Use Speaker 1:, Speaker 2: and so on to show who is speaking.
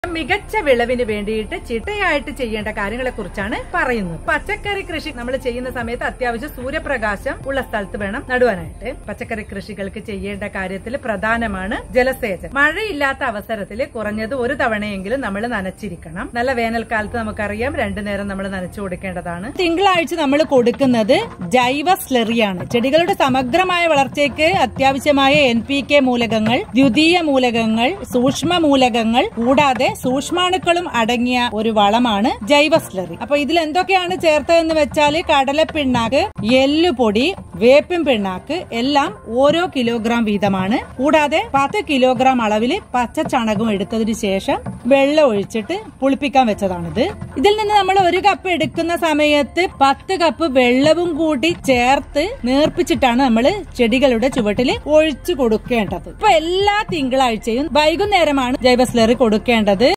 Speaker 1: മികച്ച വിളവിന് വേണ്ടിയിട്ട് ചിട്ടയായിട്ട് ചെയ്യേണ്ട കാര്യങ്ങളെ കുറിച്ചാണ് പറയുന്നത് പച്ചക്കറി കൃഷി നമ്മൾ ചെയ്യുന്ന സമയത്ത് അത്യാവശ്യം സൂര്യപ്രകാശം ഉള്ള സ്ഥലത്ത് വേണം നടുവാനായിട്ട് പച്ചക്കറി കൃഷികൾക്ക് ചെയ്യേണ്ട കാര്യത്തിൽ പ്രധാനമാണ് ജലസേചനം മഴയില്ലാത്ത അവസരത്തിൽ കുറഞ്ഞത് ഒരു തവണയെങ്കിലും നമ്മൾ നനച്ചിരിക്കണം നല്ല വേനൽക്കാലത്ത് നമുക്കറിയാം രണ്ടു നേരം നമ്മൾ നനച്ചു കൊടുക്കേണ്ടതാണ് തിങ്കളാഴ്ച നമ്മൾ കൊടുക്കുന്നത് ജൈവ സ്ലറിയാണ് ചെടികളുടെ സമഗ്രമായ വളർച്ചയ്ക്ക് അത്യാവശ്യമായ എൻ പി കെ മൂലകങ്ങൾ ദ്വിതീയ മൂലകങ്ങൾ സൂക്ഷ്മ മൂലകങ്ങൾ കൂടാതെ സൂക്ഷ്മാണുക്കളും അടങ്ങിയ ഒരു വളമാണ് ജൈവ സ്ലറി അപ്പൊ ഇതിൽ എന്തൊക്കെയാണ് ചേർത്തതെന്ന് വെച്ചാൽ കടലപ്പിണ്ണാക്ക് എല്ലുപൊടി വേപ്പിൻ പിണ്ണാക്ക് എല്ലാം ഓരോ കിലോഗ്രാം വീതമാണ് കൂടാതെ പത്ത് കിലോഗ്രാം അളവിൽ പച്ച ചണകം എടുത്തതിന് ശേഷം വെള്ളം ഒഴിച്ചിട്ട് പുളിപ്പിക്കാൻ വെച്ചതാണിത് ഇതിൽ നിന്ന് നമ്മൾ ഒരു കപ്പ് എടുക്കുന്ന സമയത്ത് പത്ത് കപ്പ് വെള്ളവും കൂടി ചേർത്ത് നേർപ്പിച്ചിട്ടാണ് നമ്മൾ ചെടികളുടെ ചുവട്ടിൽ ഒഴിച്ചു കൊടുക്കേണ്ടത് ഇപ്പൊ എല്ലാ തിങ്കളാഴ്ചയും വൈകുന്നേരമാണ് ജൈവ സ്ലറി കൊടുക്കേണ്ടത്